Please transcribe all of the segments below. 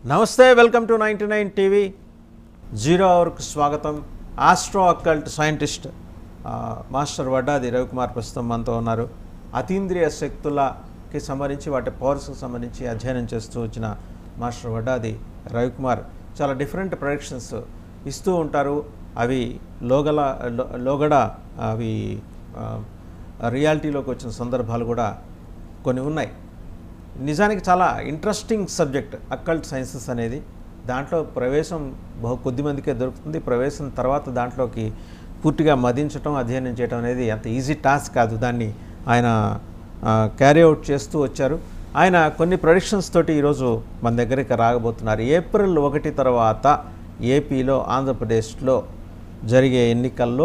నమస్తే welcome to ninety nine TV zero అవర్కు స్వాగతం ఆస్ట్రో అక్కల్ట్ సైంటిస్ట్ ఆ, మాస్టర్ వడ్డాది రవికుమార్ ప్రస్తుతం మనతో ఉన్నారు అతీంద్రియ శక్తులకి సంబంధించి వాటి పవర్స్కి సంబంధించి అధ్యయనం చేస్తూ వచ్చిన మాస్టర్ వడ్డాది రవికుమార్ చాలా డిఫరెంట్ ప్రొడక్షన్స్ ఇస్తూ ఉంటారు అవి లోగల లో- లోగడ అవి ఆ, రియాలిటీలోకి వచ్చిన సందర్భాలు కూడా కొన్ని ఉన్నాయి నిజానికి చాలా ఇంట్రెస్టింగ్ సబ్జెక్ట్ అక్కల్ట్ సైన్సెస్ అనేది దాంట్లో ప్రవేశం బహు కొద్ది మందికే దొరుకుతుంది ప్రవేశం తర్వాత దాంట్లోకి పూర్తిగా మదించడం అధ్యయనం చేయడం అనేది అంత ఈజీ టాస్క్ కాదు దాన్ని ఆయన క్యారీ అవుట్ చేస్తూ వచ్చారు ఆయన కొన్ని ప్రొడిక్షన్స్ తోటి ఈరోజు మన దగ్గరికి రాగబోతున్నారు ఏప్రిల్ ఒకటి తర్వాత ఏపీలో ఆంధ్రప్రదేశ్లో జరిగే ఎన్నికల్లో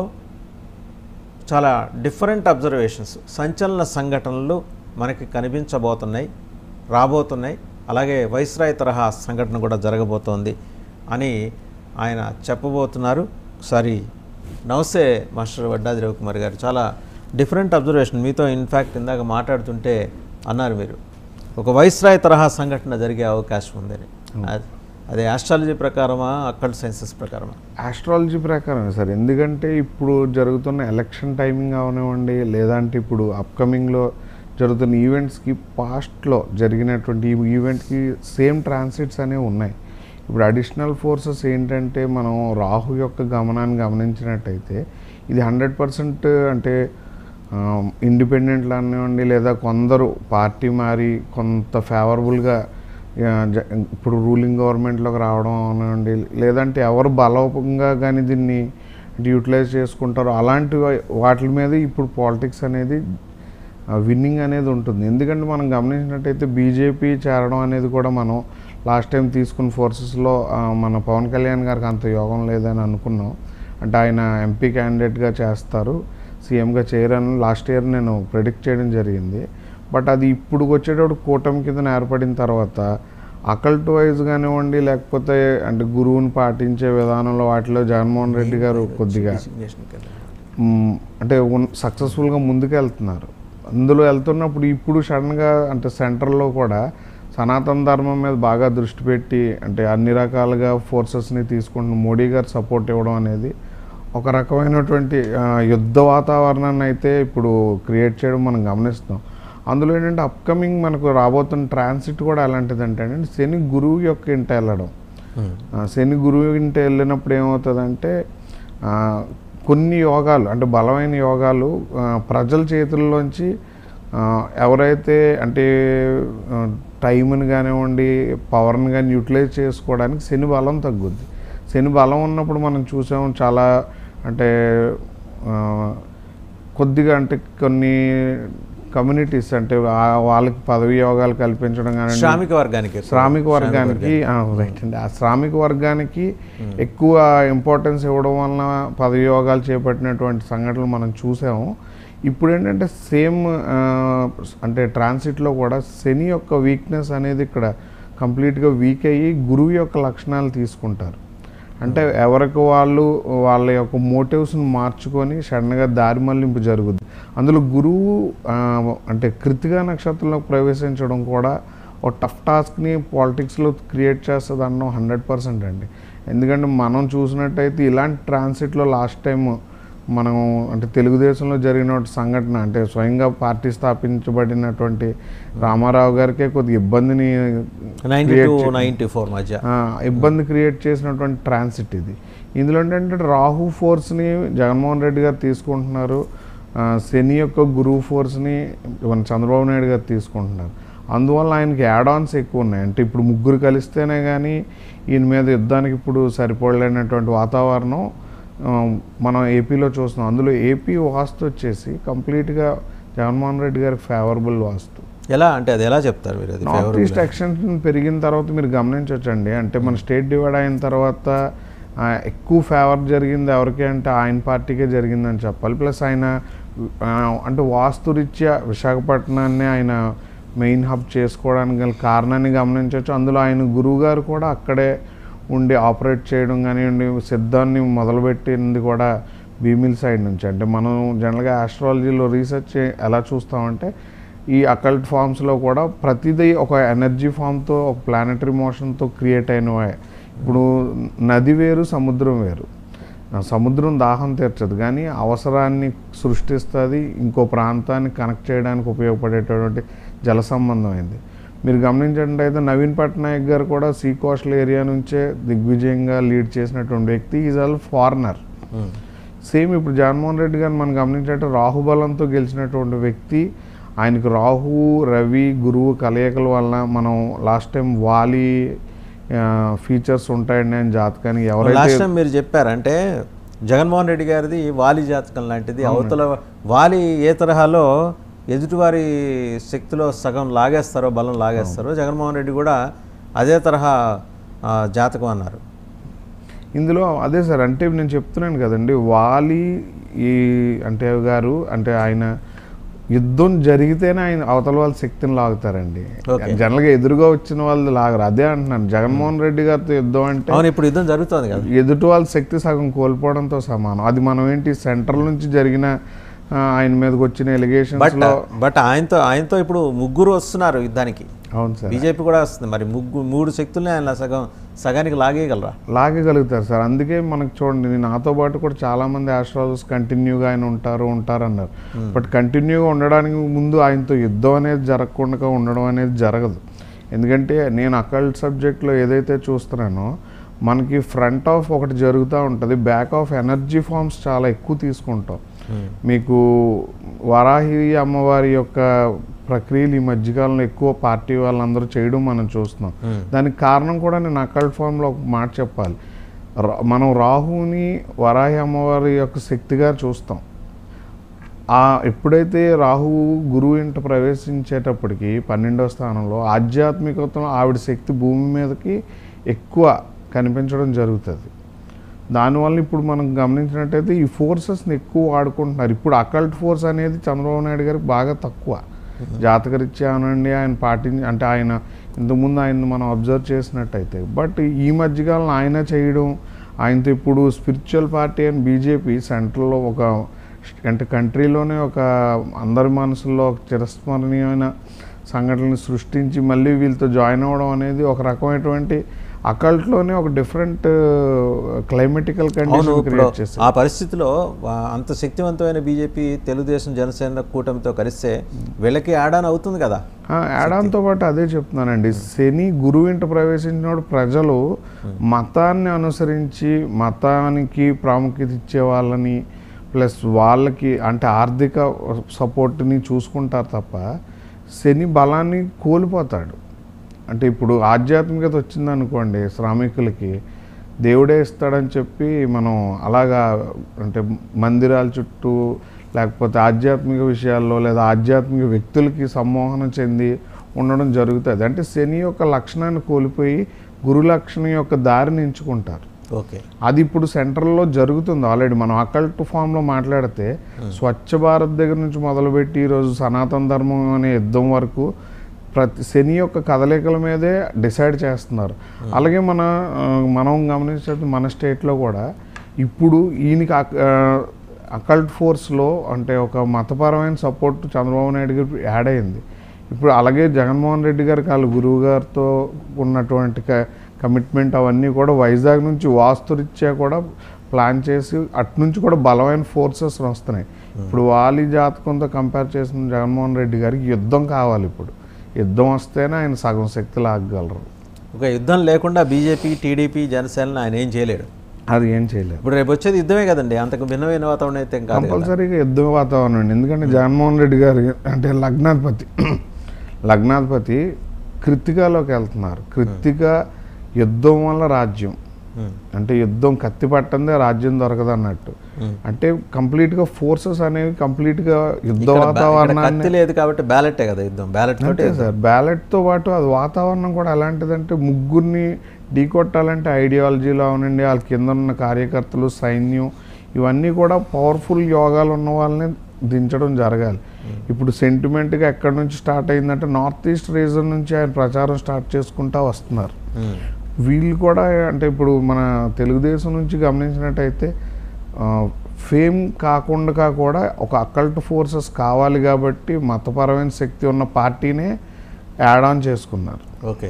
చాలా డిఫరెంట్ అబ్జర్వేషన్స్ సంచలన సంఘటనలు మనకి కనిపించబోతున్నాయి రాబోతున్నాయి అలాగే వైస్రాయ్ తరహా సంఘటన కూడా జరగబోతోంది అని ఆయన చెప్పబోతున్నారు ఒకసారి నమస్తే మాస్టర్ వడ్డాది రవికుమార్ గారు చాలా డిఫరెంట్ అబ్జర్వేషన్ మీతో ఇన్ఫ్యాక్ట్ ఇందాక మాట్లాడుతుంటే అన్నారు మీరు ఒక వైస్రాయ్ తరహా సంఘటన జరిగే అవకాశం ఉందని అది- అది ఆస్ట్రాలజీ ప్రకారమా అక్కల్ట్ సైన్సెస్ ప్రకారమా ఆస్ట్రాలజీ ప్రకారమే సార్ ఎందుకంటే ఇప్పుడు జరుగుతున్న ఎలక్షన్ టైమింగ్ అవనివ్వండి లేదంటే ఇప్పుడు అప్కమింగ్లో జరుగుతున్న ఈవెంట్స్కి పాస్ట్లో జరిగినటువంటి ఈ ఈవెంట్కి సేమ్ ట్రాన్సిట్స్ అనేవి ఉన్నాయి ఇప్పుడు అడిషనల్ ఫోర్సెస్ ఏంటంటే మనం రాహు యొక్క గమనాన్ని గమనించినట్టయితే ఇది హండ్రెడ్ పర్సెంట్ అంటే ఇండిపెండెంట్లు అనివ్వండి లేదా కొందరు పార్టీ మారి కొంత ఫేవరబుల్గా ఆ, జ- ఇప్పుడు రూలింగ్ గవర్నమెంట్లోకి రావడం అవనండి లేదంటే ఎవరు బలంగా కానీ దీన్ని యూటిలైజ్ చేసుకుంటారో అలాంటి వా- వాటి మీద ఇప్పుడు పాలిటిక్స్ అనేది విన్నింగ్ అనేది ఉంటుంది ఎందుకంటే మనం గమనించినట్టయితే బీజేపీ చేరడం అనేది కూడా మనం లాస్ట్ టైం తీసుకున్న ఫోర్సెస్లో మన పవన్ కళ్యాణ్ గారికి అంత యోగం లేదని అనుకున్నాం అంటే ఆయన ఎంపీ క్యాండిడేట్గా చేస్తారు సీఎంగా చేయరని లాస్ట్ ఇయర్ నేను ప్రిడిక్ట్ చేయడం జరిగింది బట్ అది ఇప్పుడు వచ్చేటప్పుడు కూటమి కింద ఏర్పడిన తర్వాత అకల్ట్ వైజ్ కానివ్వండి లేకపోతే అంటే గురువుని పాటించే విధానంలో వాటిలో జగన్మోహన్ రెడ్డి గారు కొద్దిగా Designation కింద. మ్, అంటే సక్సెస్ఫుల్గా ముందుకు వెళ్తున్నారు అందులో వెళ్తున్నప్పుడు ఇప్పుడు సడన్గా అంటే సెంటర్లో కూడా సనాతన ధర్మం మీద బాగా దృష్టి పెట్టి అంటే అన్ని రకాలుగా ఫోర్సెస్ని తీసుకుంటున్న మోడీ గారు సపోర్ట్ ఇవ్వడం అనేది ఒక రకమైనటువంటి ఆ, యుద్ధ వాతావరణాన్ని అయితే ఇప్పుడు క్రియేట్ చేయడం మనం గమనిస్తున్నాం అందులో ఏంటంటే అప్కమింగ్ మనకు రాబోతున్న ట్రాన్సిట్ కూడా ఎలాంటిది అంటే అండి శని గురువు యొక్క ఇంట వెళ్ళడం Hmm. ఆ, శని గురువు ఇంటి వెళ్ళినప్పుడు ఏమవుతుందంటే ఆ, కొన్ని యోగాలు అంటే బలమైన యోగాలు ఆ, ప్రజల చేతుల్లోంచి ఆ, ఎవరైతే అంటే ఆ, టైంని కానివ్వండి పవర్ని కానీ యూటిలైజ్ చేసుకోవడానికి శని బలం తగ్గుద్ది శని బలం ఉన్నప్పుడు మనం చూసాం చాలా అంటే ఆ, కొద్దిగా అంటే కొన్ని కమ్యూనిటీస్ అంటే వా- వాళ్ళకి పదవి యోగాలు కల్పించడం కానీ శ్రామిక వర్గానికి శ్రామిక వర్గానికి రైట్ అండి ఆ శ్రామిక వర్గానికి ఎక్కువ ఇంపార్టెన్స్ ఇవ్వడం వలన పదవియోగాలు చేపట్టినటువంటి సంఘటనలు మనం చూసాము ఇప్పుడు ఏంటంటే సేమ్ అంటే ట్రాన్సిట్లో కూడా శని యొక్క వీక్నెస్ అనేది ఇక్కడ కంప్లీట్గా వీక్ అయ్యి గురువు యొక్క లక్షణాలు తీసుకుంటారు అంటే ఎవరికి వాళ్ళు వాళ్ళ యొక్క మోటివ్స్ని మార్చుకొని సడన్గా దారి మళ్లింపు జరుగుద్ది అందులో గురువు ఆ, అంటే కృతిగా నక్షత్రంలో ప్రవేశించడం కూడా ఒక టఫ్ టాస్క్ని పాలిటిక్స్లో క్రియేట్ చేస్తుంది అన్న హండ్రెడ్ పర్సెంట్ అండి ఎందుకంటే మనం చూసినట్టయితే ఇలాంటి ట్రాన్సిట్లో లాస్ట్ టైం మనం అంటే తెలుగుదేశంలో జరిగిన సంఘటన అంటే స్వయంగా పార్టీ స్థాపించబడినటువంటి రామారావు గారికే కొద్దిగా ఇబ్బందిని నైన్టీ create టూ చే- నైన్టీ ఫోర్ మధ్య ఆ, ఇబ్బంది క్రియేట్ చేసినటువంటి ట్రాన్సిట్ ఇది ఇందులో ఏంటంటే రాహు ఫోర్స్ని జగన్మోహన్ రెడ్డి గారు తీసుకుంటున్నారు ఆ, శని యొక్క గురువు ఫోర్స్ని మన చంద్రబాబు నాయుడు గారు తీసుకుంటున్నారు అందువల్ల ఆయనకి యాడ్ ఆన్స్ ఎక్కువ ఉన్నాయి అంటే ఇప్పుడు ముగ్గురు కలిస్తేనే కానీ ఈయన మీద యుద్ధానికి ఇప్పుడు సరిపోలేనటువంటి వాతావరణం ఆ, మనం ఏపీలో చూస్తున్నాం అందులో ఏపీ వాస్తు వచ్చేసి కంప్లీట్గా జగన్మోహన్ రెడ్డి గారికి ఫేవరబుల్ వాస్తు ఎలా అంటే అది ఎలా చెప్తారు మీరు అది నార్త్ favorable ఈస్ట్ ఎక్స్టెన్షన్ పెరిగిన తర్వాత మీరు గమనించవచ్చండి అంటే మన స్టేట్ డివైడ్ అయిన తర్వాత ఆ, ఎక్కువ ఫేవర్ జరిగింది ఎవరికి అంటే ఆయన పార్టీకే జరిగిందని చెప్పాలి ప్లస్ ఆయన ఆ, అంటే వాస్తురీత్యా విశాఖపట్నాన్ని ఆయన మెయిన్ హబ్ చేసుకోవడానికి గల కారణాన్ని గమనించవచ్చు అందులో ఆయన గురువు గారు కూడా అక్కడే ఉండి ఆపరేట్ చేయడం కానివ్వండి సిద్ధాన్ని మొదలుపెట్టింది కూడా భీమిల్ సైడ్ నుంచి అంటే మనం జనరల్గా ఆస్ట్రాలజీలో రీసెర్చ్ ఎలా చూస్తామంటే ఈ అకల్ట్ ఫామ్స్లో కూడా ప్రతిదీ ఒక ఎనర్జీ ఫామ్తో ఒక ప్లానటరీ మోషన్తో క్రియేట్ అయినవే ఇప్పుడు నది వేరు సముద్రం వేరు ఆ సముద్రం దాహం తీర్చదు కానీ అవసరాన్ని సృష్టిస్తుంది ఇంకో ప్రాంతాన్ని కనెక్ట్ చేయడానికి ఉపయోగపడేటటువంటి జల సంబంధమైంది మీరు గమనించినట్టయితే నవీన్ పట్నాయక్ గారు కూడా సీ కోస్టల్ ఏరియా నుంచే దిగ్విజయంగా లీడ్ చేసినటువంటి వ్యక్తి is all foreigner um. Same ఇప్పుడు జగన్మోహన్ రెడ్డి గారిని మనం గమనించినట్టు రాహుబలంతో గెలిచినటువంటి వ్యక్తి ఆయనకు రాహు రవి గురువు కలయికల వలన మనం లాస్ట్ టైం వాలి ఫీచర్స్ ఉంటాయండి ఆయన జాతకానికి లాస్ట్ ఎవరైతే టైం మీరు చెప్పారు అంటే జగన్మోహన్ రెడ్డి గారిది వాలి జాతకం లాంటిది అవతల వాలి ఏ తరహాలో ఎదుటివారి శక్తిలో సగం లాగేస్తారో బలం లాగేస్తారో జగన్మోహన్ రెడ్డి కూడా అదే తరహా ఆ, జాతకం అన్నారు ఇందులో అదే సార్ అంటే నేను చెప్తున్నాను కదండి వాలి ఈ అంటే గారు అంటే ఆయన యుద్ధం జరిగితేనే ఆయన అవతల వాళ్ళ శక్తిని లాగుతారండి Okay. జనరల్గా ఎదురుగా వచ్చిన వాళ్ళు లాగరు అదే అంటున్నాను జగన్మోహన్ రెడ్డి గారితో యుద్ధం అంటే అవును ఇప్పుడు యుద్ధం జరుగుతుంది కదా ఎదుటి వాళ్ళ శక్తి సగం కోల్పోవడంతో సమానం అది మనం ఏంటి సెంట్రల్ నుంచి జరిగిన ఆ, ఆయన మీదకి వచ్చిన ఎలిగేషన్స్ బట్ లో బట్ ఆయనతో ఆయనతో ఇప్పుడు ముగ్గురు వస్తున్నారు యుద్ధానికి అవును సార్ బీజేపీ కూడా వస్తుంది మరి ముగ్గు మూడు శక్తుల్ని ఆయన సగం సగానికి లాగేయగలరా లాగగలుగుతారు సార్ అందుకే మనకు చూడండి నేను నాతో పాటు కూడా చాలా మంది ఆస్ట్రాలజర్స్ కంటిన్యూగా ఆయన ఉంటారు ఉంటారు అన్నారు బట్ కంటిన్యూగా ఉండడానికి ముందు ఆయనతో యుద్ధం అనేది జరగకుండా ఉండడం అనేది జరగదు ఎందుకంటే నేను అకల్ట్ సబ్జెక్ట్లో ఏదైతే చూస్తున్నానో మనకి ఫ్రంట్ ఆఫ్ ఒకటి జరుగుతూ ఉంటుంది బ్యాక్ ఆఫ్ ఎనర్జీ ఫార్మ్స్ చాలా ఎక్కువ తీసుకుంటాం మీకు వరాహి అమ్మవారి యొక్క ప్రక్రియలు ఈ మధ్యకాలంలో ఎక్కువ పార్టీ వాళ్ళందరూ చేయడం మనం చూస్తున్నాం దానికి కారణం కూడా నేను అకల్ట్ ఫామ్లో ఒక మాట చెప్పాలి రా- మనం రాహుని వరాహి అమ్మవారి యొక్క శక్తిగా చూస్తాం ఆ ఎప్పుడైతే రాహువు గురువు ఇంట ప్రవేశించేటప్పటికి పన్నెండవ స్థానంలో ఆధ్యాత్మికతలో ఆవిడ శక్తి భూమి మీదకి ఎక్కువ కనిపించడం జరుగుతుంది దానివల్ల ఇప్పుడు మనం గమనించినట్టయితే ఈ ఫోర్సెస్ని ఎక్కువ వాడుకుంటున్నారు ఇప్పుడు అకల్ట్ ఫోర్స్ అనేది చంద్రబాబు నాయుడు గారికి బాగా తక్కువ జాతకరీత్యా అనండి ఆయన పాటించి అంటే ఆయన ఇంతకుముందు ఆయన మనం అబ్జర్వ్ చేసినట్టయితే బట్ ఈ మధ్యకాలం ఆయన చేయడం ఆయనతో ఇప్పుడు స్పిరిచువల్ పార్టీ అని బీజేపీ సెంట్రల్లో ఒక అంటే కంట్రీలోనే ఒక అందరి మనసుల్లో ఒక చిరస్మరణీయమైన సంఘటనలు సృష్టించి మళ్ళీ వీళ్ళతో జాయిన్ అవ్వడం అనేది ఒక రకమైనటువంటి అకల్ట్లోనే ఒక డిఫరెంట్ క్లైమేటికల్ అవును కండిషన్ ఇప్పుడు క్రియేట్ చేసింది ఆ పరిస్థితిలో ఆ, అంత శక్తివంతమైన బీజేపీ తెలుగుదేశం జనసేన కూటమితో కలిస్తే వీళ్ళకి యాడాన్ అవుతుంది కదా యాడాన్తో పాటు అదే చెప్తున్నానండి శని గురువు ఇంట ప్రవేశించినప్పుడు ప్రజలు మతాన్ని అనుసరించి మతానికి ప్రాముఖ్యత ఇచ్చే వాళ్ళని ప్లస్ వాళ్ళకి అంటే ఆర్థిక సపోర్ట్ని చూసుకుంటారు తప్ప శని బలాన్ని కోల్పోతాడు అంటే ఇప్పుడు ఆధ్యాత్మికత వచ్చిందనుకోండి శ్రామికులకి దేవుడే ఇస్తాడని చెప్పి మనం అలాగా అంటే మందిరాల చుట్టూ లేకపోతే ఆధ్యాత్మిక విషయాల్లో లేదా ఆధ్యాత్మిక వ్యక్తులకి సమ్మోహనం చెంది ఉండడం జరుగుతుంది అంటే శని యొక్క లక్షణాన్ని కోల్పోయి గురు లక్షణం యొక్క దారిని ఎంచుకుంటారు ఓకే అది ఇప్పుడు సెంట్రల్లో జరుగుతుంది ఆల్రెడీ మనం అకల్ట్ ఫామ్లో మాట్లాడితే స్వచ్ఛ భారత్ దగ్గర నుంచి మొదలుపెట్టి ఈరోజు సనాతన ధర్మం అనే యుద్ధం వరకు ప్రతి శని యొక్క కదలికల మీదే డిసైడ్ చేస్తున్నారు అలాగే మన ఆ, మనం గమనించినట్టు మన స్టేట్లో కూడా ఇప్పుడు ఈయనకి అక- ఆ, అకల్ట్ ఫోర్స్లో అంటే ఒక మతపరమైన సపోర్ట్ చంద్రబాబు నాయుడు గారికి యాడ్ అయింది ఇప్పుడు అలాగే జగన్మోహన్ రెడ్డి గారికి వాళ్ళ గురువు గారితో ఉన్నటువంటి కమిట్మెంట్ అవన్నీ కూడా వైజాగ్ నుంచి వాస్తురీత్యా కూడా ప్లాన్ చేసి అటు నుంచి కూడా బలమైన ఫోర్సెస్ వస్తున్నాయి ఇప్పుడు వాలి జాతకంతో కంపేర్ చేసిన జగన్మోహన్ రెడ్డి గారికి యుద్ధం కావాలి ఇప్పుడు యుద్ధం వస్తేనే ఆయన సగం శక్తి లాగగలరు ఒక యుద్ధం లేకుండా బీజేపీ టీడీపీ జనసేన ఆయన ఏం చేయలేడు అది ఏం చేయలేదు ఇప్పుడు రేపు వచ్చేది యుద్ధమే కదండి అంతకు భిన్నమైన వాతావరణం అయితే ఏం కాదు కదా. కంపల్సరీగా యుద్ధ వాతావరణం అండి ఎందుకంటే జగన్మోహన్ రెడ్డి గారు అంటే లగ్నాధిపతి లగ్నాధిపతి కృత్తికాలోకి వెళ్తున్నారు కృత్తిక యుద్ధం వల్ల రాజ్యం ఉమ్, అంటే యుద్ధం కత్తి పట్టందే రాజ్యం దొరకదు అన్నట్టు ఉమ్. అంటే కంప్లీట్గా ఫోర్సెస్ అనేవి కంప్లీట్గా యుద్ధ ఇక్కడ బా- ఇక్కడ వాతావరణాన్ని కత్తి లేదు కాబట్టి బ్యాలెటే కదా యుద్ధం బ్యాలెట్ తోటి అంతే సార్ బ్యాలెట్తో పాటు అది వాతావరణం కూడా ఎలాంటిదంటే ముగ్గురిని ఢీకొట్టాలంటే ఐడియాలజీలో అవునండి వాళ్ళ కింద ఉన్న కార్యకర్తలు సైన్యం ఇవన్నీ కూడా పవర్ఫుల్ యోగాలు ఉన్న వాళ్ళని దించడం జరగాలి ఇప్పుడు సెంటిమెంట్గా ఎక్కడి నుంచి స్టార్ట్ అయిందంటే నార్త్ ఈస్ట్ రీజన్ నుంచి ఆయన ప్రచారం స్టార్ట్ చేసుకుంటా వస్తున్నారు ఉమ్, వీళ్ళు కూడా అంటే ఇప్పుడు మన తెలుగుదేశం నుంచి గమనించినట్టయితే ఫేమ్ కాకుండా కూడా ఒక అకల్ట్ ఫోర్సెస్ కావాలి కాబట్టి మతపరమైన శక్తి ఉన్న పార్టీనే యాడ్ ఆన్ చేసుకున్నారు ఓకే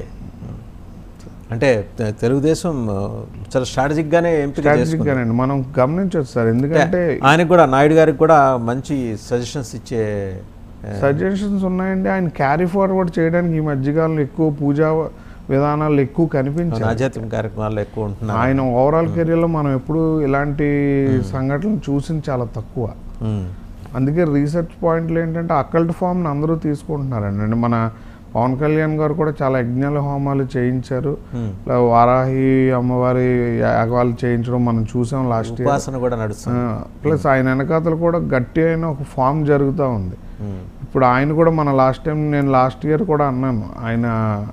అంటే తె- తెలుగుదేశం ఆ, చాలా స్ట్రాటజిక్ గానే ఎంపిక స్ట్రాటజిక్ చేసుకుంది గానండి మనం గమనించవచ్చు సార్ ఎందుకంటే ఆయనకు కూడా నాయుడు గారికి కూడా మంచి సజెషన్స్ ఇచ్చే ఆ, సజెషన్స్ ఉన్నాయండి ఆయన క్యారీ ఫార్వర్డ్ చేయడానికి ఈ మధ్యకాలంలో ఎక్కువ పూజా విధానాలు ఎక్కువ కనిపించాయి ఆధ్యాత్మిక కార్యక్రమాల్లో ఎక్కువ ఉంటున్నారు ఆయన ఓవరాల్ కెరీర్లో మనం ఎప్పుడు ఇలాంటి సంఘటనలు చూసింది చాలా తక్కువ ఉమ్, అందుకే రీసెర్చ్ పాయింట్లు ఏంటంటే అకల్ట్ ఫామ్ని అందరూ తీసుకుంటున్నారండి అంటే మన పవన్ కళ్యాణ్ గారు కూడా చాలా యజ్ఞాల హోమాలు చేయించారు ఉమ్. ఇలా వారాహి అమ్మవారి యాగాలు చేయించడం మనం చూసాం లాస్ట్ ఇయర్ ఉపాసన కూడా నడుస్తుంది ప్లస్ ఆయన వెనకాతలు కూడా గట్టి అయిన ఒక ఫామ్ జరుగుతూ ఉంది ఉమ్, ఇప్పుడు ఆయన కూడా మన లాస్ట్ టైం నేను లాస్ట్ ఇయర్ కూడా అన్నాను ఆయన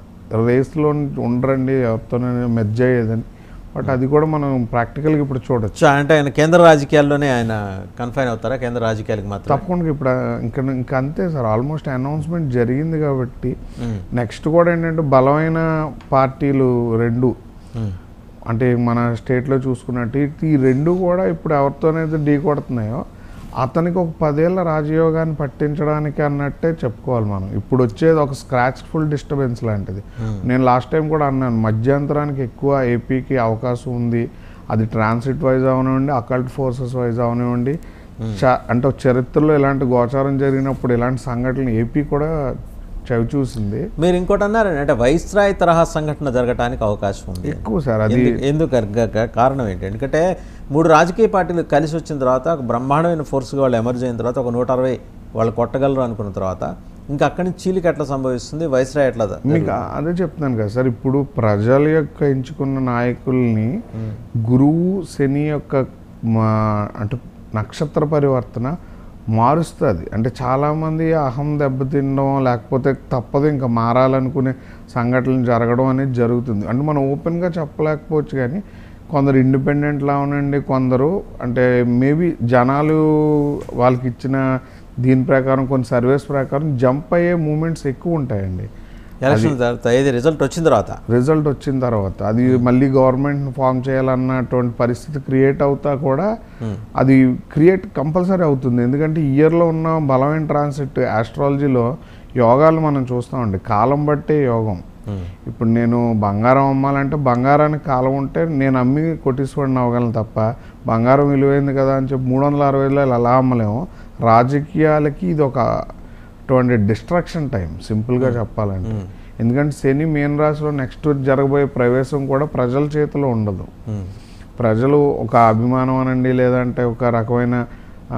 రేస్లో ఉండరండి ఎవరితోనే మెజ్జ అయ్యేదని బట్ అది కూడా మనం ప్రాక్టికల్గా ఇప్పుడు చూడొచ్చు సో అంటే ఆయన కేంద్ర రాజకీయాల్లోనే ఆయన కన్ఫైన్ అవుతారా కేంద్ర రాజకీయాలకు మాత్రం తప్పకుండా ఇప్పుడు ఇంకా ఇంకా అంతే సార్ ఆల్మోస్ట్ అనౌన్స్మెంట్ జరిగింది కాబట్టి ఉమ్, నెక్స్ట్ కూడా ఏంటంటే బలమైన పార్టీలు రెండు ఉమ్, అంటే మన స్టేట్లో చూసుకున్నట్టు ఈ రెండు కూడా ఇప్పుడు ఎవరితోనైతే ఢీ కొడుతున్నాయో అతనికి ఒక పదేళ్ల రాజయోగాన్ని పట్టించడానికి అన్నట్టే చెప్పుకోవాలి మనం ఇప్పుడు వచ్చేది ఒక స్క్రాచ్ ఫుల్ డిస్టర్బెన్స్ లాంటిది Hmm. నేను లాస్ట్ టైం కూడా అన్నాను మధ్యంతరానికి ఎక్కువ ఏపీకి అవకాశం ఉంది అది ట్రాన్సిట్ వైజ్ అవనివ్వండి అకల్ట్ ఫోర్సెస్ వైజ్ అవనివ్వండి చ- అంటే ఒక చరిత్రలో ఇలాంటి గోచారం జరిగినప్పుడు ఇలాంటి సంఘటనలు ఏపీ కూడా చవి చూసింది మీరు ఇంకోటి అన్నారు అంటే వైస్రాయ్ తరహా సంఘటన జరగటానికి అవకాశం ఉంది ఎక్కువ సార్ అది ఎందు- ఎందుకు గ- గ- కారణం ఏంటి ఎందుకంటే మూడు రాజకీయ పార్టీలు కలిసి వచ్చిన తర్వాత ఒక బ్రహ్మాండమైన ఫోర్స్గా వాళ్ళు ఎమర్జ్ అయిన తర్వాత ఒక నూట అరవై వాళ్ళు కొట్టగలరు అనుకున్న తర్వాత ఇంకా అక్కడి నుంచి చీలిక ఎట్లా సంభవిస్తుంది వైస్రాయ్ ఎట్లా జ- మీకు అదే చెప్తున్నాను కదా సార్ ఇప్పుడు ప్రజల యొక్క ఎంచుకున్న నాయకుల్ని గురువు శని యొక్క మా అంటే నక్షత్ర పరివర్తన మారుస్తుంది అంటే చాలామంది అహం దెబ్బతినడం లేకపోతే తప్పదు ఇంకా మారాలనుకునే సంఘటనలు జరగడం అనేది జరుగుతుంది అంటే మనం ఓపెన్గా చెప్పలేకపోవచ్చు కానీ కొందరు ఇండిపెండెంట్లా ఉనండి కొందరు అంటే మేబీ జనాలు వాళ్ళకి ఇచ్చిన దీని ప్రకారం కొన్ని సర్వేస్ ప్రకారం జంప్ అయ్యే మూమెంట్స్ ఎక్కువ ఉంటాయండి ఎలక్షన్ జరుగుతాయి ఏది రిజల్ట్ వచ్చిన తర్వాత రిజల్ట్ వచ్చిన తర్వాత అది మళ్ళీ గవర్నమెంట్ ఫామ్ చేయాలన్నటువంటి పరిస్థితి క్రియేట్ అవుతా కూడా అది క్రియేట్ కంపల్సరీ అవుతుంది ఎందుకంటే ఇయర్లో ఉన్న బలమైన ట్రాన్సిట్ ఆస్ట్రాలజీలో యోగాలు మనం చూస్తామండి కాలం బట్టే యోగం ఉమ్, ఇప్పుడు నేను బంగారం అమ్మాలంటే బంగారానికి కాలం ఉంటే నేను అమ్మి కొట్టించుకోండి అవ్వగలను తప్ప బంగారం విలువైంది కదా అని చెప్పి మూడు వందల అరవైలో అలా అమ్మలేము రాజకీయాలకి ఇది ఒక అటువంటి డిస్ట్రాక్షన్ టైం సింపుల్గా చెప్పాలంటే ఎందుకంటే శని మీన రాశిలో నెక్స్ట్ జరగబోయే ప్రవేశం కూడా ప్రజల చేతిలో ఉండదు ఉమ్, ప్రజలు ఒక అభిమానం అనండి లేదంటే ఒక రకమైన ఆ,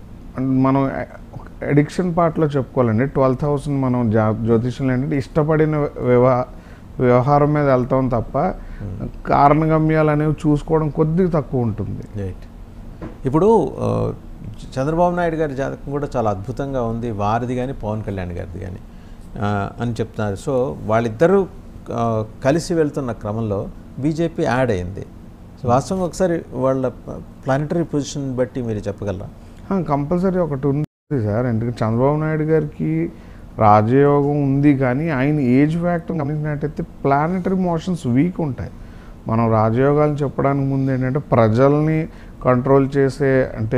మనం ఎడిక్షన్ పార్ట్లో చెప్పుకోవాలండి ట్వెల్వ్ థౌసండ్ మనం జా జ్యోతిష్యంలో ఏంటంటే ఇష్టపడిన వ్యవహ వ్యవహారం మీద వెళ్తాం తప్ప కారణగమ్యాలు అనేవి చూసుకోవడం కొద్దిగా తక్కువ ఉంటుంది రైట్ ఇప్పుడు ఆ, చంద్రబాబు నాయుడు గారి జాతకం కూడా చాలా అద్భుతంగా ఉంది వారిది కానీ పవన్ కళ్యాణ్ గారిది కానీ ఆ, అని చెప్తున్నారు సో వాళ్ళిద్దరూ ఆ, కలిసి వెళ్తున్న క్రమంలో బీజేపీ యాడ్ అయింది సో వాస్తవంగా ఒకసారి వాళ్ళ ప్లానిటరీ పొజిషన్ బట్టి మీరు చెప్పగలరా కంపల్సరీ ఒకటి ఉంది సార్ ఎందుకంటే చంద్రబాబు నాయుడు గారికి రాజయోగం ఉంది కానీ ఆయన ఏజ్ ఫ్యాక్టర్ గమనించినట్టయితే ప్లానటరీ మోషన్స్ వీక్ ఉంటాయి మనం రాజయోగాలు చెప్పడానికి ముందు ఏంటంటే ప్రజల్ని కంట్రోల్ చేసే అంటే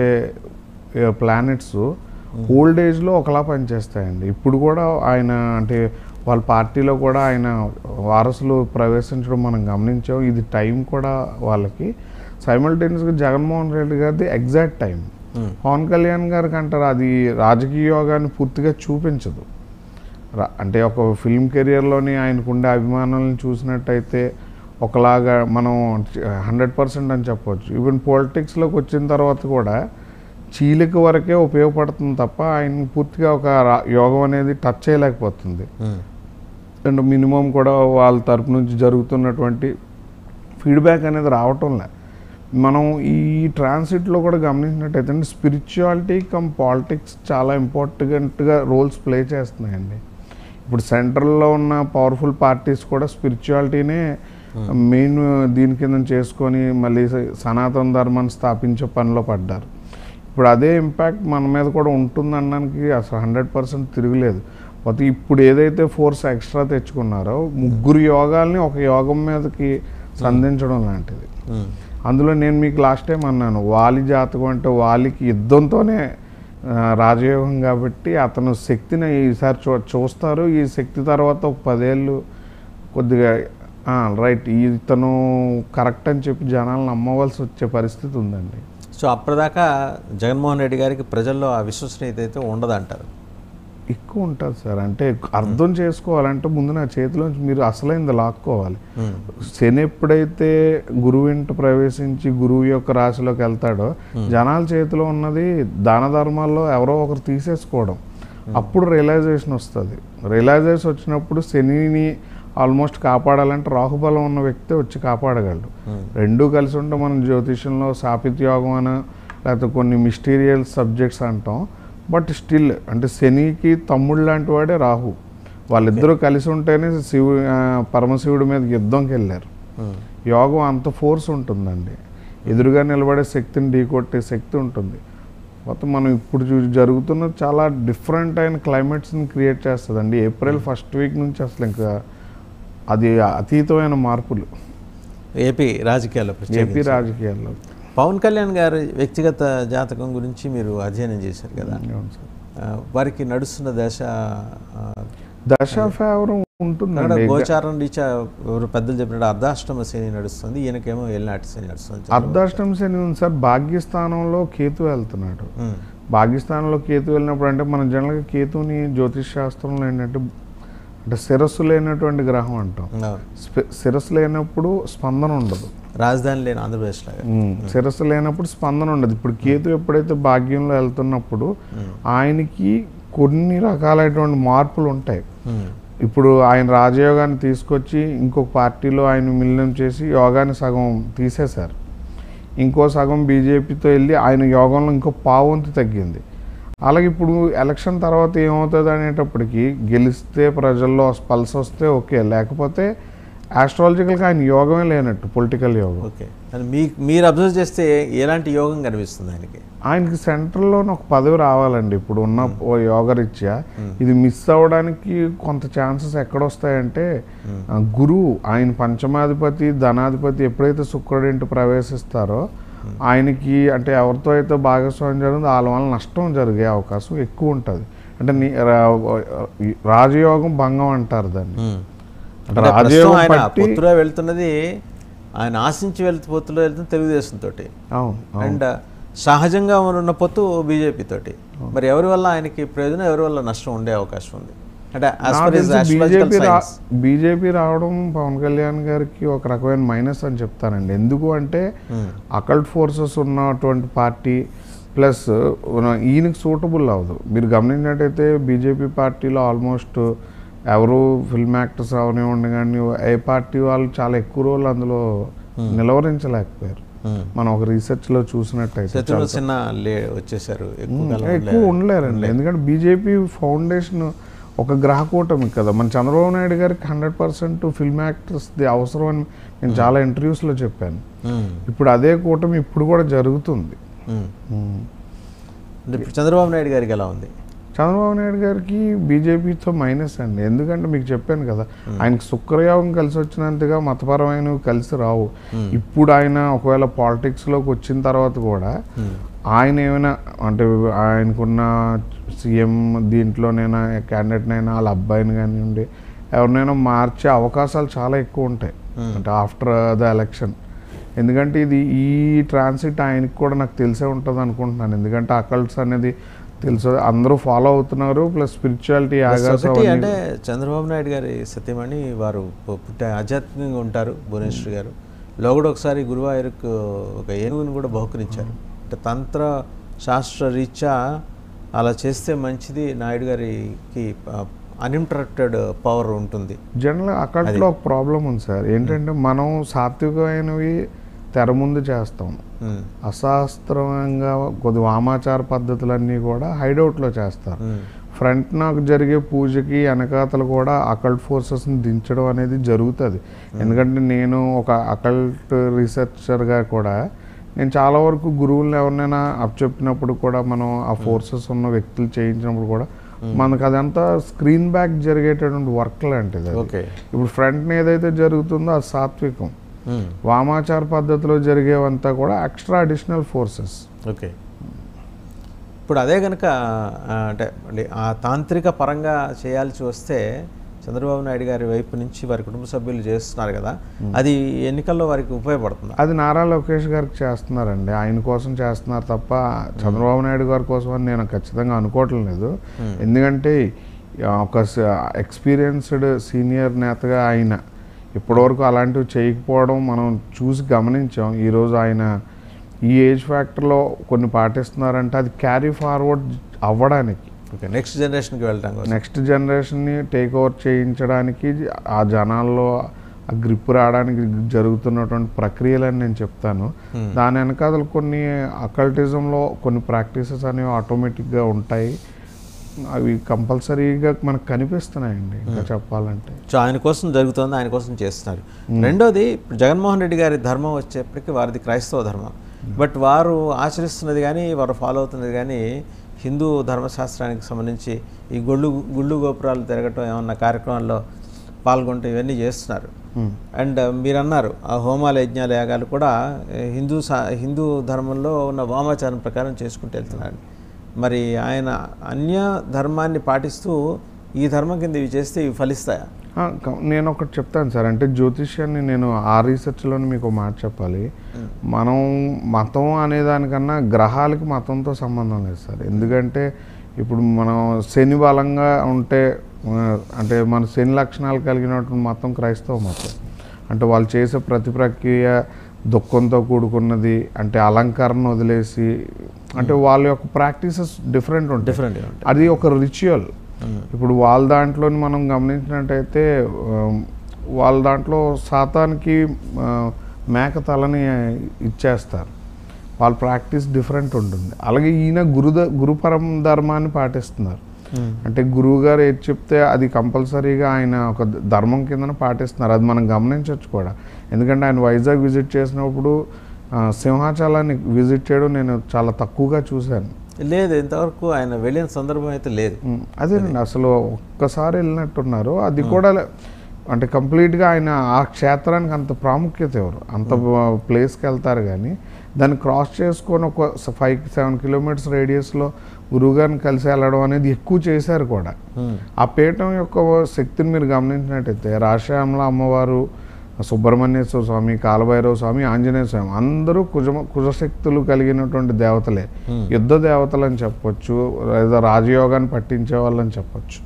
ప్లానెట్స్ ఓల్డ్ ఏజ్లో ఒకలా పనిచేస్తాయండి ఇప్పుడు కూడా ఆయన అంటే వాళ్ళ పార్టీలో కూడా ఆయన వారసులు ప్రవేశించడం మనం గమనించాం ఇది టైం కూడా వాళ్ళకి సైమల్టేనియస్గా జగన్మోహన్ రెడ్డి గారిది exact time Hmm. Pawan Kalyan గారికి అంటారు అది రాజకీయ యోగాన్ని పూర్తిగా చూపించదు రా- అంటే ఒక ఫిల్మ్ కెరియర్లోని ఆయనకుండే అభిమానులను చూసినట్టయితే ఒకలాగా మనం హండ్రెడ్ పర్సెంట్ అని చెప్పవచ్చు ఈవెన్ పాలిటిక్స్లోకి వచ్చిన తర్వాత కూడా చీలిక వరకే ఉపయోగపడుతుంది తప్ప ఆయన పూర్తిగా ఒక రా- యోగం అనేది టచ్ చేయలేకపోతుంది ఉమ్, అండ్ మినిమం కూడా వాళ్ళ తరపు నుంచి జరుగుతున్నటువంటి ఫీడ్బ్యాక్ అనేది రావటంలే మనం ఈ ట్రాన్సిట్లో కూడా గమనించినట్టయితే స్పిరిచువాలిటీ కమ్ పాలిటిక్స్ చాలా ఇంపార్టెంట్గా రోల్స్ ప్లే చేస్తున్నాయండి ఇప్పుడు సెంట్రల్లో ఉన్న పవర్ఫుల్ పార్టీస్ కూడా స్పిరిచువాలిటీనే మెయిన్ దీని కింద చేసుకొని మళ్ళీ స- సనాతన ధర్మాన్ని స్థాపించే పనిలో పడ్డారు ఇప్పుడు అదే ఇంపాక్ట్ మన మీద కూడా ఉంటుందనడానికి అసలు హండ్రెడ్ పర్సెంట్ తిరగలేదు పోతే ఇప్పుడు ఏదైతే ఫోర్స్ ఎక్స్ట్రా తెచ్చుకున్నారో ముగ్గురు యోగాల్ని ఒక యోగం మీదకి సంధించడం లాంటిది ఉమ్, అందులో నేను మీకు లాస్ట్ టైం అన్నాను వాలి జాతకం అంటే వాలికి యుద్ధంతోనే ఆ, రాజయోగం కాబట్టి అతను శక్తిని ఈసారి చూ చూస్తారు ఈ శక్తి తర్వాత ఒక పదేళ్ళు కొద్దిగా రైట్ ఇతను కరెక్ట్ అని చెప్పి జనాలను నమ్మవలసి వచ్చే పరిస్థితి ఉందండి సో అప్పటిదాకా జగన్మోహన్ రెడ్డి గారికి ప్రజల్లో ఆ విశ్వసనీయత అయితే ఉండదంటారు ఎక్కువ ఉంటుంది సార్ అంటే అర్థం చేసుకోవాలంటే ముందు నా చేతిలోంచి మీరు అసలైంది లాక్కోవాలి శని ఎప్పుడైతే గురువు ఇంట ప్రవేశించి గురువు యొక్క రాశిలోకి వెళ్తాడో జనాల చేతిలో ఉన్నది దాన ధర్మాల్లో ఎవరో ఒకరు తీసేసుకోవడం అప్పుడు రియలైజేషన్ వస్తుంది రియలైజేషన్ వచ్చినప్పుడు శనిని ఆల్మోస్ట్ కాపాడాలంటే రాహుబలం ఉన్న వ్యక్తి వచ్చి కాపాడగలడు రెండూ కలిసి ఉంటే మనం జ్యోతిషంలో సాపిత్ యోగం అని లేకపోతే కొన్ని మిస్టీరియల్ సబ్జెక్ట్స్ అంటాం బట్ స్టిల్ అంటే శనికి తమ్ముడు లాంటి వాడే రాహు వాళ్ళిద్దరూ కలిసి ఉంటేనే శివు ఆ, పరమశివుడి మీద యుద్ధంకి వెళ్ళారు యోగం అంత ఫోర్స్ ఉంటుందండి ఎదురుగా నిలబడే శక్తిని ఢీకొట్టే శక్తి ఉంటుంది మొత్తం మనం ఇప్పుడు చూ- జరుగుతున్న చాలా డిఫరెంట్ అయిన క్లైమేట్స్ని క్రియేట్ చేస్తుందండి ఏప్రిల్ ఫస్ట్ వీక్ నుంచి అసలు ఇంకా అది అతీతమైన మార్పులు ఏపీ రాజకీయాల్లో ఏపీ ప్రత్యేకించి. రాజకీయాల్లో పవన్ కళ్యాణ్ గారి వ్యక్తిగత జాతకం గురించి మీరు అధ్యయనం చేశారు కదా అవును సార్. ఆ, వారికి నడుస్తున్న దశ ఆ, దశ ఫేవరం అక్కడ ఉంటుందండి గోచారం రీత్యా ఎవరు పెద్దలు చెప్పినట్టు అర్ధాష్టమ శని నడుస్తుంది ఈయనకేమో ఎల్నాటి శని నడుస్తుంది అర్ధాష్టం శని ఉంది సార్ భాగ్యస్థానంలో కేతు వెళ్తున్నాడు ఉమ్, భాగ్యస్థానంలో కేతు వెళ్ళినప్పుడు అంటే మనం జనరల్గా కేతుని జ్యోతిష్ శాస్త్రంలో ఏంటంటే అంటే శిరస్సు లేనటువంటి గ్రహం అంటాం అవును. స్పె- శిరస్సు లేనప్పుడు స్పందన ఉండదు రాజధాని లేని ఆంధ్రప్రదేశ్ లాగా ఉమ్, శిరస్సు లేనప్పుడు స్పందన ఉండదు ఇప్పుడు కేతు ఎప్పుడైతే భాగ్యంలో వెళ్తున్నప్పుడు ఆయనకి కొన్ని రకాలైనటువంటి మార్పులు ఉంటాయి ఉమ్, ఇప్పుడు ఆయన రాజయోగాన్ని తీసుకొచ్చి ఇంకొక పార్టీలో ఆయన మిలినం చేసి యోగాన్ని సగం తీసేశారు ఇంకో సగం బీజేపీతో వెళ్ళి ఆయన యోగంలో ఇంకో పావంతు తగ్గింది అలాగే ఇప్పుడు ఎలక్షన్ తర్వాత ఏమవుతుంది అనేటప్పటికి గెలిస్తే ప్రజల్లో పల్స్ వస్తే ఓకే లేకపోతే ఆస్ట్రాలజికల్గా ఆయన యోగమే లేనట్టు పొలిటికల్ యోగం ఓకే అని మీ మీరు అబ్జర్వ్ చేస్తే ఎలాంటి యోగం కనిపిస్తుంది ఆయనకి ఆయనకి సెంట్రల్లో ఒక పదవి రావాలండి ఇప్పుడు ఉన్న ఓ యోగరీత్యా ఇది మిస్ అవ్వడానికి కొంత ఛాన్సెస్ ఎక్కడొస్తాయంటే ఆ, గురువు ఆయన పంచమాధిపతి ధనాధిపతి ఎప్పుడైతే శుక్రుడు ఇంటి ప్రవేశిస్తారో ఆయనకి అంటే ఎవరితో అయితే భాగస్వామ్యం జరుగుతుందో వాళ్ళ వల్ల నష్టం జరిగే అవకాశం ఎక్కువ ఉంటుంది అంటే నీ- రా- రాజయోగం భంగం అంటారు దాన్ని ఉమ్. అంటే అంటే ప్రస్తుతం రాజయోగం ఆయన పట్టి పొత్తులో వెళ్తున్నది ఆయన ఆశించి వెళ్తూ పొత్తులో వెళ్తుంది తెలుగుదేశం తోటి అవును అవును. అండ్ సహజంగా ఉన్న పొత్తు బీజేపీ తోటి మరి ఎవరి వల్ల ఆయనకి ప్రయోజనం ఎవరి వల్ల నష్టం ఉండే అవకాశం ఉంది అంటే as నాకు far as తెలిసి astrological బీజేపీ రా science. బీజేపీ రావడం పవన్ కళ్యాణ్ గారికి ఒక రకమైన మైనస్ అని చెప్తానండి ఎందుకు అంటే ఉమ్, అకల్ట్ ఫోర్సెస్ ఉన్నటువంటి పార్టీ ప్లస్ ఈయనకి సూటబుల్ అవ్వదు మీరు గమనించినట్టయితే బీజేపీ పార్టీలో ఆల్మోస్ట్ ఎవరు ఫిల్మ్ యాక్టర్స్ అవనివ్వండి కానీ ఏ పార్టీ వాళ్ళు చాలా ఎక్కువ రోజులు అందులో నిలవరించలేకపోయారు ఉమ్. మనం ఒక రీసెర్చ్లో చూసినట్టయితే శత్రుఘ్న సిన్హా లే వచ్చేసారు ఎక్కువ కాలం ఎక్కువ ఉండలేరండి ఎందుకంటే బీజేపీ ఫౌండేషన్ ఒక గ్రహకూటమి కదా మన చంద్రబాబు నాయుడు గారికి హండ్రెడ్ పర్సెంట్ ఫిల్మ్ యాక్టర్స్ది అవసరం అని నేను చాలా ఇంటర్వ్యూస్లో చెప్పాను ఉమ్, ఇప్పుడు అదే కూటమి ఇప్పుడు కూడా జరుగుతుంది ఉమ్. ఉమ్. అంటే ఇప్పుడు చంద్రబాబు నాయుడు గారికి ఎలా ఉంది చంద్రబాబు నాయుడు గారికి బీజేపీతో మైనస్ అండి ఎందుకంటే మీకు చెప్పాను కదా ఆయనకి శుక్రయోగం కలిసి వచ్చినంతగా మతపరమైనవి కలిసి రావు ఇప్పుడు ఆయన ఒకవేళ పాలిటిక్స్లోకి వచ్చిన తర్వాత కూడా ఉమ్, ఆయన ఏమైనా అంటే ఆయనకున్న సీఎం దీంట్లోనైనా క్యాండిడేట్నైనా వాళ్ళ అబ్బాయిని కానివ్వండి ఎవరినైనా మార్చే అవకాశాలు చాలా ఎక్కువ ఉంటాయి అంటే ఆఫ్టర్ ద ఎలక్షన్ ఎందుకంటే ఇది ఈ ట్రాన్సిట్ ఆయనకి కూడా నాకు తెలిసే ఉంటుంది అనుకుంటున్నాను ఎందుకంటే అకల్ట్స్ అనేది తెలుసు అందరూ ఫాలో అవుతున్నారు ప్లస్ స్పిరిచువాలిటీ ఆగాస్ ఒకటి అంటే చంద్రబాబు నాయుడు గారి సత్యమణి వారు పు- పుట్టే ఆధ్యాత్మికంగా ఉంటారు భువనేశ్వర్ గారు లో కూడా ఒకసారి గురువాయూరుకు ఒక ఏనుగుని కూడా బహుకరించారు అంటే తంత్ర శాస్త్ర రీత్యా అలా చేస్తే మంచిది నాయుడు గారికి అన్ఇంటరప్టెడ్ పవర్ ఉంటుంది జనరల్ అకల్ట్లో ఒక ప్రాబ్లం ఉంది సార్ ఏంటంటే మనం సాత్వికమైనవి తెర ముందు చేస్తాం ఉమ్, అశాస్త్రంగా కొద్ది వామాచార పద్ధతులన్నీ కూడా హైడౌట్లో చేస్తారు ఉమ్, ఫ్రంట్ నాకు జరిగే పూజకి వెనకాతలు కూడా అకల్ట్ ఫోర్సెస్ని దించడం అనేది జరుగుతుంది ఎందుకంటే నేను ఒక అకల్ట్ రీసెర్చర్గా కూడా నేను చాలా వరకు గురువులను ఎవరినైనా అప్పచెప్పినప్పుడు కూడా మనం ఆ ఫోర్సెస్ ఉన్న వ్యక్తులు చేయించినప్పుడు కూడా మనకు అదంతా స్క్రీన్ బ్యాక్ జరిగేటటువంటి వర్క్ లాంటిది అది. ఓకే ఇప్పుడు ఫ్రంట్ ఏదైతే జరుగుతుందో అది సాత్వికం మ్మ్. వామాచార పద్ధతిలో జరిగేవంతా కూడా ఎక్స్ట్రా అడిషనల్ ఫోర్సెస్ ఓకే ఇప్పుడు అదే కనుక ఆ, అంటే మళ్ళీ ఆ తాంత్రిక పరంగా చేయాల్సి వస్తే చంద్రబాబు నాయుడు గారి వైపు నుంచి వారి కుటుంబ సభ్యులు చేస్తున్నారు కదా అది ఎన్నికల్లో వారికి ఉపయోగపడుతుంది అది నారా లోకేష్ గారికి చేస్తున్నారండి ఆయన కోసం చేస్తున్నారు తప్ప చంద్రబాబు నాయుడు గారి కోసం అని నేను ఖచ్చితంగా అనుకోవటం లేదు ఎందుకంటే ఆ, ఒక ఎక్స్పీరియన్స్డ్ సీనియర్ నేతగా ఆయన ఇప్పటివరకు అలాంటివి చేయకపోవడం మనం చూసి గమనించాం ఈరోజు ఆయన ఈ ఏజ్ ఫ్యాక్టర్లో కొన్ని పాటిస్తున్నారంటే అది క్యారీ ఫార్వర్డ్ అవ్వడానికి ఓకే నెక్స్ట్ జనరేషన్కి వెళ్ళడం కోసం నెక్స్ట్ జనరేషన్ని టేక్ ఓవర్ చేయించడానికి ఆ జనాల్లో ఆ గ్రిప్ రావడానికి జరుగుతున్నటువంటి ప్రక్రియలని నేను చెప్తాను దాని వెనకాల కొన్ని అకల్టిజంలో కొన్ని ప్రాక్టీసెస్ అనేవి ఆటోమేటిక్గా ఉంటాయి అవి కంపల్సరీగా మనకు కనిపిస్తున్నాయండి ఇంకా చెప్పాలంటే సో ఆయన కోసం జరుగుతుంది ఆయన కోసం చేస్తున్నారు రెండోది ఇప్పుడు జగన్మోహన్ రెడ్డి గారి ధర్మం వచ్చేప్పటికి వారిది క్రైస్తవ ధర్మం బట్ వారు ఆచరిస్తున్నది కానీ వారు ఫాలో అవుతున్నది కానీ హిందూ ధర్మశాస్త్రానికి సంబంధించి ఈ గుళ్ళు గుళ్ళు గోపురాలు తిరగటం ఏమన్నా కార్యక్రమాల్లో పాల్గొనటం ఇవన్నీ చేస్తున్నారు అండ్ మీరు అన్నారు ఆ హోమాల యజ్ఞాల యాగాలు కూడా ఏ, హిందూ సా హిందూ ధర్మంలో ఉన్న వామాచారం ప్రకారం చేసుకుంటూ వెళ్తున్నారు మరి ఆయన అన్య ధర్మాన్ని పాటిస్తూ ఈ ధర్మం కింద ఇవి చేస్తే ఇవి ఫలిస్తాయా ఆ, క- నేను ఒకటి చెప్తాను సార్ అంటే జ్యోతిష్యాన్ని నేను ఆ రీసెర్చ్లోనే మీకు ఒక మాట చెప్పాలి మనం మతం అనేదానికన్నా గ్రహాలకి మతంతో సంబంధం లేదు సార్ ఎందుకంటే ఇప్పుడు మనం శని బలంగా ఉంటే ఆ, అంటే మన శని లక్షణాలు కలిగినటువంటి మతం క్రైస్తవ మతం అంటే వాళ్ళు చేసే ప్రతి ప్రక్రియ దుఃఖంతో కూడుకున్నది అంటే అలంకరణ వదిలేసి అంటే వాళ్ళ యొక్క ప్రాక్టీసెస్ డిఫరెంట్ ఉంటాయి డిఫరెంట్గా ఉంటాయి అది ఒక రిచువల్ ఇప్పుడు వాళ్ళ దాంట్లోని మనం గమనించినట్టయితే ఆ, వాళ్ళ దాంట్లో శాతానికి ఆ, మేక తలని ఇచ్చేస్తారు వాళ్ళ ప్రాక్టీస్ డిఫరెంట్ ఉంటుంది అలాగే ఈయన గురుద గురుపరం ధర్మాన్ని పాటిస్తున్నారు అంటే గురువు గారు ఏది చెప్తే అది కంపల్సరీగా ఆయన ఒక ధర్మం కిందన పాటిస్తున్నారు అది మనం గమనించవచ్చు కూడా ఎందుకంటే ఆయన వైజాగ్ విజిట్ చేసినప్పుడు ఆ, సింహాచలాన్ని విజిట్ చేయడం నేను చాలా తక్కువగా చూశాను లేదు ఇంతవరకు ఆయన వెళ్ళిన సందర్భం అయితే లేదు ఉమ్, అదేనండి అసలు ఒక్కసారి వెళ్ళినట్టున్నారు అది కూడా లే- అంటే కంప్లీట్గా ఆయన ఆ క్షేత్రానికి అంత ప్రాముఖ్యత ఎవరు అంత ప్లేస్కి వెళ్తారు కానీ దాన్ని క్రాస్ చేసుకొని ఒక ఫైవ్ సెవెన్ కిలోమీటర్స్ రేడియస్లో గురువుగారిని కలిసి వెళ్ళడం అనేది ఎక్కువ చేశారు కూడా Hmm. ఆ పీఠం యొక్క శక్తిని మీరు గమనించినట్టయితే రాశ్యామల అమ్మవారు సుబ్రహ్మణ్యేశ్వర స్వామి కాలభైరవ స్వామి ఆంజనేయ స్వామి అందరూ కుజ కుజశక్తులు కలిగినటువంటి దేవతలే యుద్ధ దేవతలు అని చెప్పొచ్చు లేదా రాజయోగాన్ని పట్టించే వాళ్ళని చెప్పొచ్చు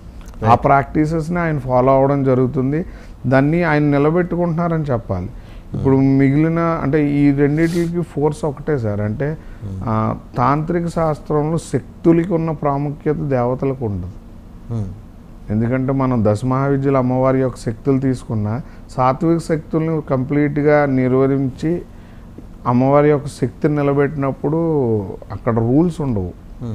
ఆ ప్రాక్టీసెస్ని ఆయన ఫాలో అవ్వడం జరుగుతుంది దాన్ని ఆయన నిలబెట్టుకుంటున్నారని చెప్పాలి ఇప్పుడు మిగిలిన అంటే ఈ రెండింటికి ఫోర్స్ ఒకటే సార్ అంటే ఆ, తాంత్రిక శాస్త్రంలో శక్తులకి ఉన్న ప్రాముఖ్యత దేవతలకు ఉండదు Hmm. ఎందుకంటే మనం దశమహావిద్యుల అమ్మవారి యొక్క శక్తులు తీసుకున్న సాత్విక శక్తుల్ని కంప్లీట్గా నిర్వహించి అమ్మవారి యొక్క శక్తిని నిలబెట్టినప్పుడు అక్కడ రూల్స్ ఉండవు Hmm.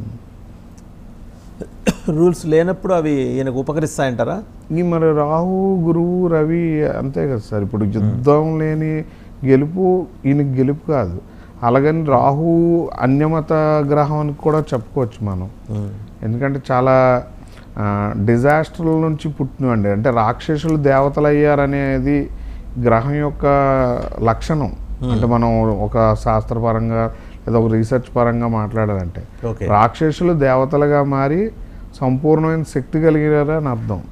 రూల్స్ లేనప్పుడు అవి ఈయనకు ఉపకరిస్తాయంటారా ఈ మరి రాహు గురువు రవి అంతే కదా సార్ ఇప్పుడు యుద్ధం లేని గెలుపు ఈయనకి గెలుపు కాదు అలాగని రాహు అన్యమత గ్రహం అని కూడా చెప్పుకోవచ్చు మనం ఎందుకంటే చాలా డిజాస్టర్ల నుంచి పుట్టినవండి అంటే రాక్షసులు దేవతలు అయ్యారనేది గ్రహం యొక్క లక్షణం అంటే మనం ఒక శాస్త్రపరంగా లేదా ఒక రీసెర్చ్ పరంగా మాట్లాడాలంటే ఓకే రాక్షసులు దేవతలుగా మారి సంపూర్ణమైన శక్తి కలిగారు అని అర్థం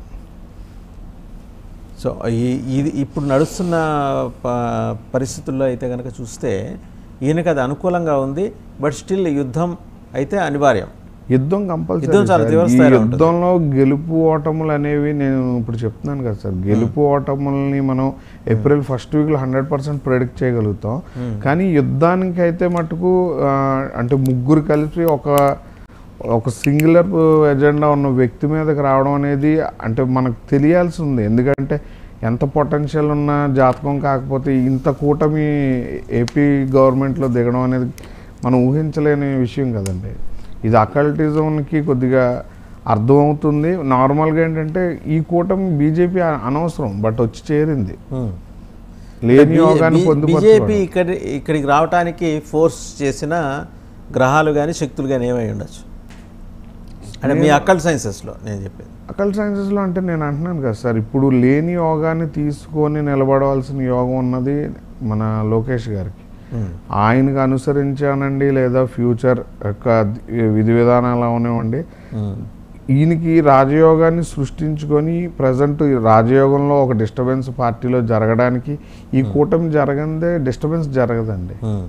సో ఈ ఇది ఇప్పుడు నడుస్తున్న ప- పరిస్థితుల్లో అయితే కనుక చూస్తే ఈయనకి అది అనుకూలంగా ఉంది బట్ స్టిల్ యుద్ధం అయితే అనివార్యం యుద్ధం కంపల్సరీ యుద్ధం చాలా సార్. తీవ్ర ఈ స్థాయిలో ఉంటుంది. యుద్ధంలో గెలుపు ఓటములు అనేవి నేను ఇప్పుడు చెప్తున్నాను కదా సార్ గెలుపు ఓటములని మనం ఏప్రిల్ ఫస్ట్ వీక్లో హండ్రెడ్ పర్సెంట్ ప్రెడిక్ట్ చేయగలుగుతాం కానీ యుద్ధానికి అయితే మటుకు ఆ, అంటే ముగ్గురు కలిసి ఒక ఒక సింగులర్ ఎజెండా ఉన్న వ్యక్తి మీదకి రావడం అనేది అంటే మనకు తెలియాల్సి ఉంది ఎందుకంటే ఎంత పొటెన్షియల్ ఉన్న జాతకం కాకపోతే ఇంత కూటమి ఏపీ గవర్నమెంట్లో దిగడం అనేది మనం ఊహించలేని విషయం కదండి ఇది అకల్టిజంకి కొద్దిగా అర్థమవుతుంది నార్మల్గా ఏంటంటే ఈ కూటమి బీజేపీ అనవసరం బట్ వచ్చి చేరింది లేని యోగాన్ని బీజేపీ పొందుపరచుకోవడం. ఇక్కడి ఇక్కడికి రావడానికి ఫోర్స్ చేసిన గ్రహాలు కానీ శక్తులు కానీ ఏమై ఉండొచ్చు అంటే మీ అక్కల్ సైన్సెస్లో నేను చెప్పేది అకల్ సైన్సెస్లో అంటే నేను అంటున్నాను కదా సార్ ఇప్పుడు లేని యోగాన్ని తీసుకొని నిలబడవలసిన యోగం ఉన్నది మన లోకేష్ గారికి ఉమ్, ఆయనకు అనుసరించానండి లేదా ఫ్యూచర్ యొక్క విధి విధానాలు అవనివ్వండి ఉమ్, ఈయనకి రాజయోగాన్ని సృష్టించుకొని ప్రజెంట్ రాజయోగంలో ఒక డిస్టర్బెన్స్ పార్టీలో జరగడానికి ఈ కూటమి జరగందే డిస్టర్బెన్స్ జరగదండి ఉమ్.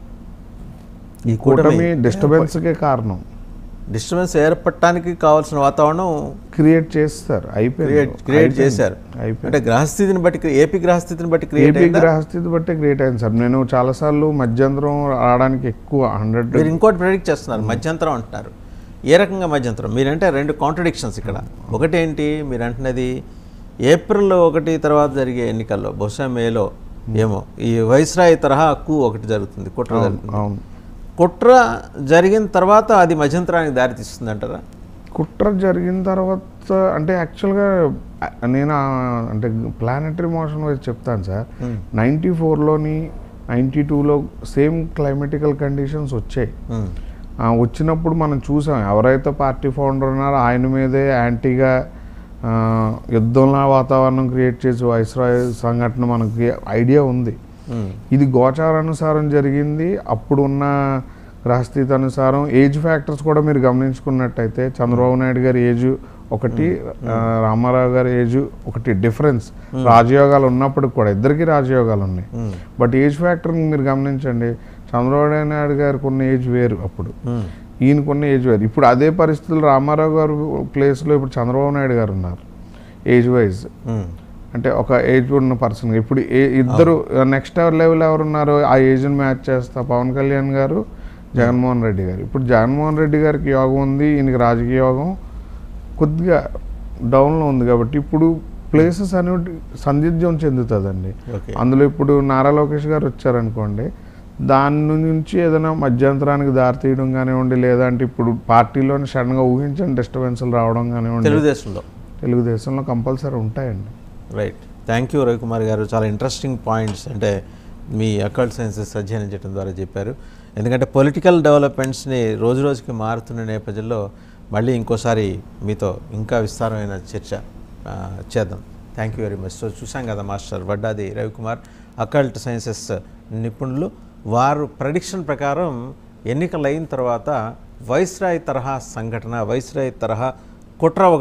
ఈ కూటమి డిస్టర్బెన్స్కే కారణం డిస్టర్బెన్స్ ఏర్పడటానికి కావాల్సిన వాతావరణం క్రియేట్ చేస్తారు క్రియేట్ అయిపోయింది క్రియేట్ అయిపోయింది. చేశారు అయిపోయింది అంటే గ్రహస్థితిని బట్టి క్రి- ఏపీ గ్రహస్థితిని బట్టి క్రియేట్ ఏపీ అయిందా గ్రహస్థితి బట్టే క్రియేట్ అయింది సార్ నేను చాలాసార్లు మధ్యంతరం రావడానికి ఎక్కువ హండ్రెడ్ మీరు ఇంకోటి ప్రెడిక్ట్ చేస్తున్నారు మధ్యంతరం అంటున్నారు ఏ రకంగా మధ్యంతరం మీరంటే రెండు కాంట్రడిక్షన్స్ ఇక్కడ ఒకటి ఏంటి మీరు అంటున్నది ఏప్రిల్లో ఒకటి తర్వాత జరిగే ఎన్నికల్లో బహుశా మేలో ఏమో ఈ వైస్రాయ్ తరహా హక్కు ఒకటి జరుగుతుంది కుట్ర జరుగుతుంది అవును కుట్ర జరిగిన తర్వాత అది మధ్యంతరానికి దారితీస్తుంది అంటారా కుట్ర జరిగిన తర్వాత అంటే యాక్చువల్గా నేను ఆ- అంటే ప్లానటరీ మోషన్ వైజ్ చెప్తాను సార్ నైంటీ ఫోర్లోని నైంటీ టూలో సేమ్ క్లైమేటికల్ కండిషన్స్ వచ్చాయి ఉమ్, ఆ, వచ్చినప్పుడు మనం చూసాం ఎవరైతే పార్టీ ఫౌండర్ ఉన్నారో ఆయన మీదే యాంటీగా ఆ, యుద్ధంలా వాతావరణం క్రియేట్ చేసి వైస్రాయ్ సంఘటన మనకి ఐడియా ఉంది ఉమ్, ఇది గోచారానుసారం జరిగింది అప్పుడు ఉన్న గ్రహస్థితి అనుసారం ఏజ్ ఫ్యాక్టర్స్ కూడా మీరు గమనించుకున్నట్టయితే చంద్రబాబు నాయుడు గారి ఏజ్ ఒకటి ఆ, రామారావు గారి ఏజ్ ఒకటి డిఫరెన్స్ రాజయోగాలు ఉన్నప్పటికి కూడా ఇద్దరికి రాజయోగాలు ఉన్నాయి ఉమ్, బట్ ఏజ్ ఫ్యాక్టర్ మీరు గమనించండి చంద్రబాబు నాయుడు గారికి ఉన్న ఏజ్ వేరు అప్పుడు ఉమ్, ఈయనకున్న ఏజ్ వేరు ఇప్పుడు అదే పరిస్థితులు రామారావు గారు ప్లేస్లో ఇప్పుడు చంద్రబాబు నాయుడు గారు ఉన్నారు ఏజ్ వైజ్ ఉమ్, అంటే ఒక ఏజ్ ఉన్న పర్సన్ ఇప్పుడు ఏ- ఇద్దరు నెక్స్ట్ లెవెల్ ఎవరు ఉన్నారో ఆ ఏజ్ని మ్యాచ్ చేస్తా పవన్ కళ్యాణ్ గారు జగన్మోహన్ రెడ్డి గారు ఇప్పుడు జగన్మోహన్ రెడ్డి గారికి యోగం ఉంది ఈయనకి రాజకీయ యోగం కొద్దిగా డౌన్లో ఉంది కాబట్టి ఇప్పుడు ప్లేసెస్ అనేవి సందిగ్ధం చెందుతుందండి ఓకే అందులో ఇప్పుడు నారా లోకేష్ గారు వచ్చారనుకోండి దాని నుంచి ఏదైనా మధ్యంతరానికి దారి తీయడం కానివ్వండి లేదంటే ఇప్పుడు పార్టీలోని సడన్గా ఊహించని డిస్టర్బెన్స్లు రావడం కానివ్వండి తెలుగుదేశంలో తెలుగుదేశంలో కంపల్సరీ ఉంటాయండి రైట్ థ్యాంక్ యూ రవికుమార్ గారు చాలా ఇంట్రెస్టింగ్ పాయింట్స్ అంటే మీ అకల్ట్ సైన్సెస్ అధ్యయనం చేయడం ద్వారా చెప్పారు ఎందుకంటే పొలిటికల్ డెవలప్మెంట్స్ని రోజు రోజుకి మారుతున్న నేపథ్యంలో మళ్ళీ ఇంకోసారి మీతో ఇంకా విస్తారమైన చర్చ ఆ, చేద్దాం thank you very much so చూసాం కదా master Vaddadi Ravikumar occult sciences నిపుణులు వారు ప్రడిక్షన్ ప్రకారం ఎన్నికలు అయిన తర్వాత వైస్రాయ్ తరహా సంఘటన వైస్రాయ్ తరహా కుట్ర